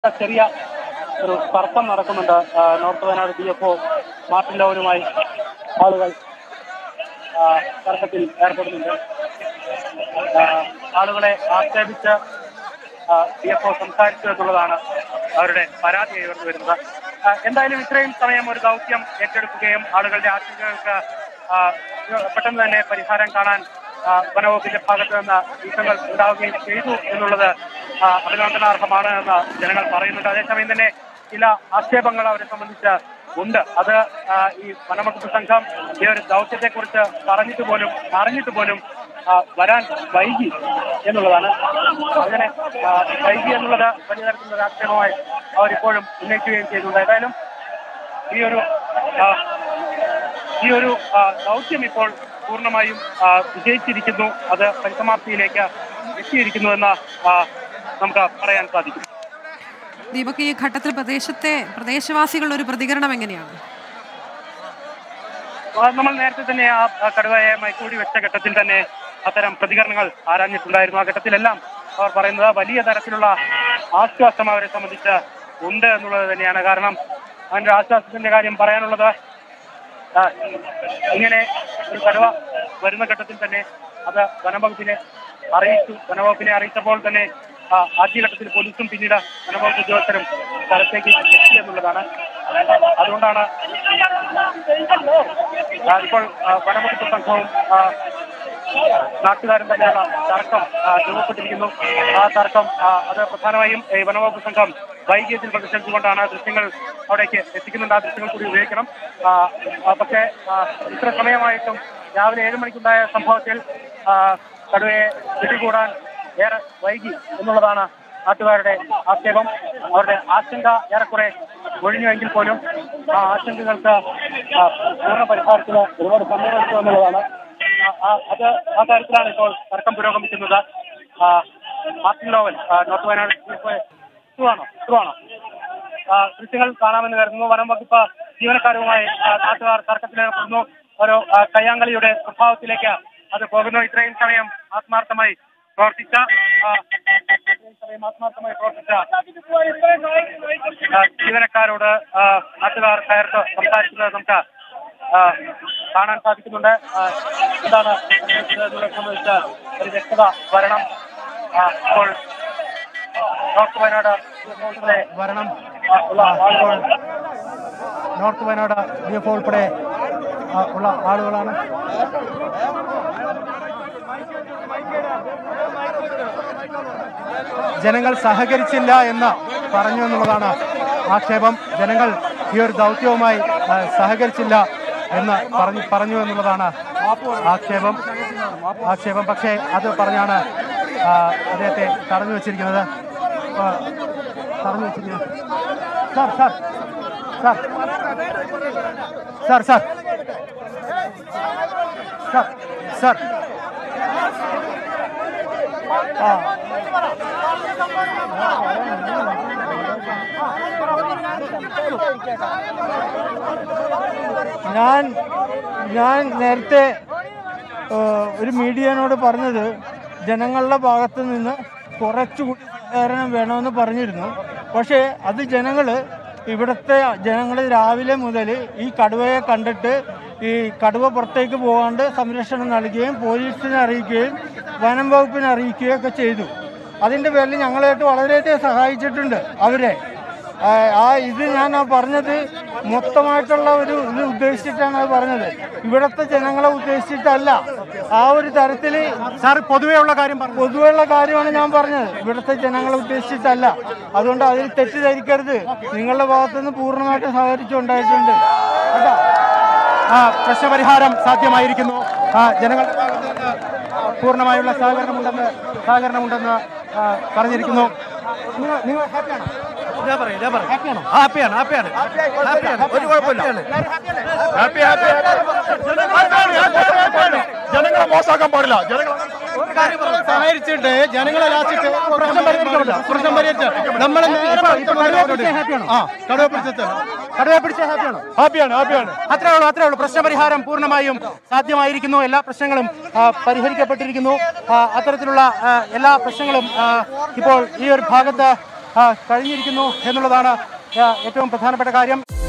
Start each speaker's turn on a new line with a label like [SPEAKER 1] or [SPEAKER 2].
[SPEAKER 1] ചെറിയ ഒരു തർക്കം നടക്കുന്നുണ്ട് ആ, north Wayanad D F O Martin ലോവനുമായി ആളുകൾ ആ, തർക്കത്തിൽ ഏർപ്പെടുന്നുണ്ട് ആ, ആളുകളെ ആക്ഷേപിച്ച് ഡി എഫ് ഒ സംസാരിച്ചു എന്നുള്ളതാണ് അവരുടെ പരാതിയായി ഉയർന്നു വരുന്നത് ആ, എന്തായാലും ഇത്രയും സമയം ഒരു ദൗത്യം ഏറ്റെടുക്കുകയും ആളുകളുടെ ആശങ്കകൾക്ക് ആ, പെട്ടെന്ന് തന്നെ പരിഹാരം കാണാൻ ആ, വനവകുപ്പിന്റെ ഭാഗത്ത് നിന്ന് നീക്കങ്ങൾ ഉണ്ടാവുകയും ചെയ്തു എന്നുള്ളത് ആ, അഭിനന്ദനാർഹമാണ് എന്ന് ജനങ്ങൾ പറയുന്നുണ്ട് അതേസമയം തന്നെ ചില ആക്ഷേപങ്ങൾ അവരെ സംബന്ധിച്ച് ഉണ്ട് അത് ആ, ഈ വനവകുപ്പ് സംഘം ഈ ഒരു ദൗത്യത്തെ കുറിച്ച് പറഞ്ഞിട്ട് പോലും അറിഞ്ഞിട്ട് പോലും ആ, വരാൻ വൈകി എന്നുള്ളതാണ് അങ്ങനെ ആ, വൈകി എന്നുള്ളത് വലിയ തരത്തിലുള്ള ഒരു ആക്ഷേപമായി അവരിപ്പോഴും ഉന്നയിക്കുകയും ചെയ്യുന്നുണ്ട് ഏതായാലും ഈ ഒരു ആ, ഈ ഒരു ആ, ദൗത്യം ഇപ്പോൾ പൂർണ്ണമായും ആ, വിജയിച്ചിരിക്കുന്നു അത് പരിസമാപ്തിയിലേക്ക് എത്തിയിരിക്കുന്നു എന്ന് ആ, നമുക്ക് പറയാൻ സാധിക്കും
[SPEAKER 2] ദീപക് ഈ ഘട്ടത്തിൽ പ്രദേശത്തെ പ്രദേശവാസികളുടെ ഒരു പ്രതികരണം എങ്ങനെയാണ്
[SPEAKER 1] ആ, നമ്മൾ നേരത്തെ തന്നെ ആ ആ കടുവയെ മൈക്കൂടി വെച്ച ഘട്ടത്തിൽ തന്നെ അത്തരം പ്രതികരണങ്ങൾ ആരാഞ്ഞിട്ടുണ്ടായിരുന്നു ആ ഘട്ടത്തിലെല്ലാം അവർ പറയുന്നത് വലിയ തരത്തിലുള്ള ആശ്വാസം അവരെ സംബന്ധിച്ച് ഉണ്ട് എന്നുള്ളത് തന്നെയാണ് കാരണം അതിന്റെ ആശ്വാസത്തിന്റെ കാര്യം പറയാനുള്ളത് ആ, ഇങ്ങനെ ഒരു കടുവ വരുന്ന ഘട്ടത്തിൽ തന്നെ അത് വനംവകുപ്പിനെ അറിയിച്ചു വനംവകുപ്പിനെ അറിയിച്ചപ്പോൾ തന്നെ ആ, ആദ്യഘട്ടത്തിൽ പോലീസും പിന്നീട് വനംവകുപ്പ് ഉദ്യോഗസ്ഥരും സ്ഥലത്തേക്ക് എത്തി എന്നുള്ളതാണ് അതുകൊണ്ടാണ് ആ, ഇപ്പോൾ ആ, വനംവകുപ്പ് സംഘവും ആ, നാട്ടുകാരും തമ്മിലുള്ള തർക്കം ആ, രൂപപ്പെട്ടിരിക്കുന്നു ആ തർക്കം ആ, അത് പ്രധാനമായും ഈ വനംവകുപ്പ് സംഘം വൈകിയതിൽ പ്രതിഷേധിച്ചുകൊണ്ടാണ് ദൃശ്യങ്ങൾ അവിടേക്ക് എത്തിക്കുന്നുണ്ട് ആ ദൃശ്യങ്ങൾ കൂടി ഉപയോഗിക്കണം ആ, ആ, പക്ഷേ ആ, ഇത്ര സമയമായിട്ടും രാവിലെ ഏഴ് മണിക്കുണ്ടായ സംഭവത്തിൽ ആ, കടുവയെ പിടികൂടാൻ ഏറെ വൈകി എന്നുള്ളതാണ് നാട്ടുകാരുടെ ആക്ഷേപം അവരുടെ ആശങ്ക ഏറെക്കുറെ ഒഴിഞ്ഞുവെങ്കിൽ പോലും ആ ആശങ്കകൾക്ക് ആ, പൂർണ്ണ പരിഹാരത്തിന് ഒരുപാട് സമയമെടുത്തു എന്നുള്ളതാണ് ആ, ആ, അത് ആ കാര്യത്തിലാണ് ഇപ്പോൾ തർക്കം പുരോഗമിക്കുന്നത് ആ, മാർട്ടിൻ ലോവൽ ആ, നോർത്ത് വയനാട് ആണോ ആണോ ദൃശ്യങ്ങൾ കാണാമെന്ന് കരുതുന്നു വനം വകുപ്പ് ജീവനക്കാരുമായി ആ, നാട്ടുകാർ തർക്കത്തിലേർപ്പെടുന്നു ഒരു ആ, കയ്യാങ്കളിയുടെ സ്വഭാവത്തിലേക്ക് അത് പോകുന്നു ഇത്രയും സമയം ആത്മാർത്ഥമായി പ്രവർത്തിച്ച ആ, ഇത്രയും സമയം ആത്മാർത്ഥമായി പ്രവർത്തിച്ച ആ, ജീവനക്കാരോട് ആ, നാട്ടുകാർ കയർത്ത് സംസാരിക്കുന്നത് നമുക്ക് ആ, കാണാൻ സാധിക്കുന്നുണ്ട് ആ, എന്താണ് സംഭവിച്ചത് എന്നുള്ളത് സംബന്ധിച്ച് ഒരു വ്യക്തത വരണം ആ, ഇപ്പോൾ നോർത്ത് വയനാട് റിസോർട്ടിലെ
[SPEAKER 3] വരണം
[SPEAKER 1] ആ, ഉള്ള ആളുകൾ
[SPEAKER 3] നോർത്ത് വയനാട് ഡി എഫ് ഉൾപ്പെടെ ആ, ഉള്ള ആളുകളാണ് ജനങ്ങൾ സഹകരിച്ചില്ല എന്ന് പറഞ്ഞു എന്നുള്ളതാണ് ആക്ഷേപം ജനങ്ങൾ ഈ ഒരു ദൗത്യവുമായി ആ, സഹകരിച്ചില്ല എന്ന് പറഞ്ഞു പറഞ്ഞു എന്നുള്ളതാണ് ആക്ഷേപം ആക്ഷേപം പക്ഷേ അത് പറഞ്ഞാണ് ആ, അദ്ദേഹത്തെ തടഞ്ഞു വെച്ചിരിക്കുന്നത് ആ, തടഞ്ഞു വെച്ചിരിക്കുന്നത് sir sir sir sir sir sir sir ആ ഞാൻ ഞാൻ നേരത്തെ ഏഹ്, ഒരു മീഡിയനോട് പറഞ്ഞത് ജനങ്ങളുടെ ഭാഗത്ത് നിന്ന് കുറച്ചുകൂടി സഹകരണം വേണമെന്ന് പറഞ്ഞിരുന്നു പക്ഷേ അത് ജനങ്ങൾ ഇവിടുത്തെ ജനങ്ങൾ രാവിലെ മുതൽ ഈ കടുവയെ കണ്ടിട്ട് ഈ കടുവ പുറത്തേക്ക് പോകാണ്ട് സംരക്ഷണം നൽകുകയും പോലീസിനെ അറിയിക്കുകയും വനം വകുപ്പിനെ അറിയിക്കുകയും ഒക്കെ ചെയ്തു അതിൻ്റെ പേരിൽ ഞങ്ങളായിട്ട് വളരെയധികം സഹായിച്ചിട്ടുണ്ട് അവരെ ആ, ആ ഇത് ഞാൻ ആ പറഞ്ഞത് മൊത്തമായിട്ടുള്ള ഒരു ഇത് ഉദ്ദേശിച്ചിട്ടാണ് അത് പറഞ്ഞത് ഇവിടുത്തെ ജനങ്ങളെ ഉദ്ദേശിച്ചിട്ടല്ല ആ ഒരു തരത്തിൽ
[SPEAKER 4] സാർ പൊതുവേ ഉള്ള കാര്യം പറഞ്ഞു
[SPEAKER 3] പൊതുവെയുള്ള കാര്യമാണ് ഞാൻ പറഞ്ഞത് ഇവിടുത്തെ ജനങ്ങളെ ഉദ്ദേശിച്ചിട്ടല്ല അതുകൊണ്ട് അതിൽ തെറ്റിദ്ധരിക്കരുത് നിങ്ങളുടെ ഭാഗത്തുനിന്ന് പൂർണ്ണമായിട്ട് സഹകരിച്ചുണ്ടായിട്ടുണ്ട് കേട്ടോ
[SPEAKER 4] ആ, പ്രശ്നപരിഹാരം സാധ്യമായിരിക്കുന്നു ആ, ജനങ്ങളുടെ ഭാഗത്ത് നിന്ന് പൂർണ്ണമായുള്ള സഹകരണമുണ്ടെന്ന് സഹകരണമുണ്ടെന്ന് ആ, പറഞ്ഞിരിക്കുന്നു നിങ്ങൾ നിങ്ങൾ ഹാപ്പിയാണോ ഹാപ്പിയാണോ ഹാപ്പിയാണ് ഹാപ്പിയാണ് ഹാപ്പിയാണ് ഒരു കുഴപ്പമില്ല ഹാപ്പി ഹാപ്പി ജനങ്ങളെ മോശമാക്കാൻ പാടില്ല ജനങ്ങൾ സഹകരിച്ചിട്ട് ജനങ്ങളെ ലാച്ചിട്ട് പ്രശ്നം പരിഹരിക്കപ്പെടില്ല പ്രശ്നം പരിഹരിച്ച നമ്മൾ ആ കടുവ പിടിച്ച കടുവ പിടിച്ച ഹാപ്പിയാണോ ഹാപ്പിയാണ് ഹാപ്പിയാണ് അത്രേ ഉള്ളൂ അത്രേ ഉള്ളൂ പ്രശ്നപരിഹാരം പൂർണ്ണമായും സാധ്യമായിരിക്കുന്നു എല്ലാ പ്രശ്നങ്ങളും ആ, പരിഹരിക്കപ്പെട്ടിരിക്കുന്നു ആ, അത്തരത്തിലുള്ള ആ, എല്ലാ പ്രശ്നങ്ങളും ആ, ഇപ്പോൾ ഈ ഒരു ഭാഗത്ത് ആ, കഴിഞ്ഞിരിക്കുന്നു എന്നുള്ളതാണ് ആ, ഏറ്റവും പ്രധാനപ്പെട്ട കാര്യം